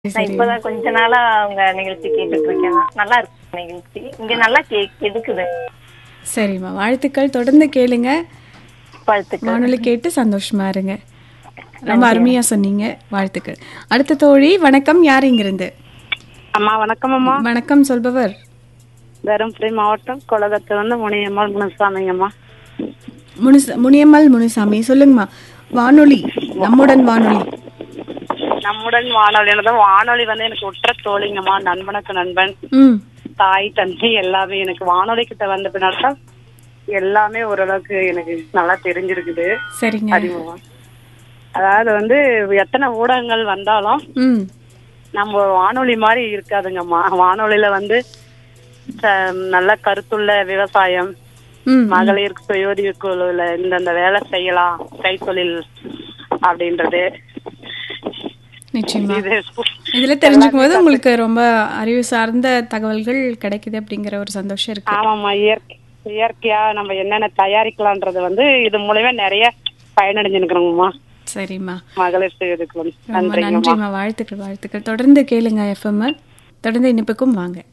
நான் சரி இப்பதான் கொஞ்ச நாளா உங்க நிகழ்ச்சி கேட்டுட்டு இருக்கேன் நல்லா இருக்கு நிகழ்ச்சி இங்க நல்லா கே எடுக்குது சரிம்மா வாழ்த்துக்கள் தொடர்ந்து கேளுங்க வாழ்த்துக்கள் வானொலி கேட்டு சந்தோஷமா இருங்க ரொம்ப அருமையா சொன்னீங்க வாழ்த்துக்கள் அடுத்த தோழி வணக்கம் யார் இங்கிருந்து அம்மா வணக்கம் அம்மா வணக்கம் சொல்பவர் தருமபுரி மாவட்டம் கொலகத்துல வந்து முனியம்மாள் முனுசாமிங்கம்மா முனுச முனியம்மாள் முனுசாமி சொல்லுங்கம்மா வானொலி நம்முடன் வானொலி நம்முடன் வானொலி எனது வானொலி வந்து எனக்கு உற்ற தோழிங்கம்மா நண்பனுக்கு நண்பன் ம் தாய் தந்தை எல்லாமே எனக்கு வானொலி கிட்ட வந்த பின்னாடி தான் எல்லாமே ஓரளவுக்கு எனக்கு நல்லா தெரிஞ்சிருக்குது சரிங்க அறிமுகம் அதாவது வந்து எத்தனை ஊடகங்கள் வந்தாலும் ம் நம்ம வானொலி மாதிரி இருக்காதுங்கம்மா வானொலியில வந்து ச- நல்ல கருத்துள்ள விவசாயம் ம் மகளிர் சுயோதவி குழுல இந்தந்த வேலை செய்யலாம் கைத்தொழில் அப்படின்றது நிச்சயமா இது இதுல தெரிஞ்சுக்கும் போது உங்களுக்கு ரொம்ப அறிவு சார்ந்த தகவல்கள் கிடைக்குது அப்படிங்கிற ஒரு சந்தோஷம் இருக்கு ஆமாம்மா இயற்கை இயற்கையா நம்ம என்னென்ன தயாரிக்கலான்றது வந்து இது மூலயமா நிறைய பயனடைஞ்சுருக்கிறோங்கம்மா சரிம்மா மகளிர் சுயோதவி குழு ரொம்ப நன்றிங்கம்மா நன்றிம்மா வாழ்த்துக்கள் வாழ்த்துக்கள் தொடர்ந்து கேளுங்க எஃப்எம் தொடர்ந்து இனிப்புக்கும் வாங்க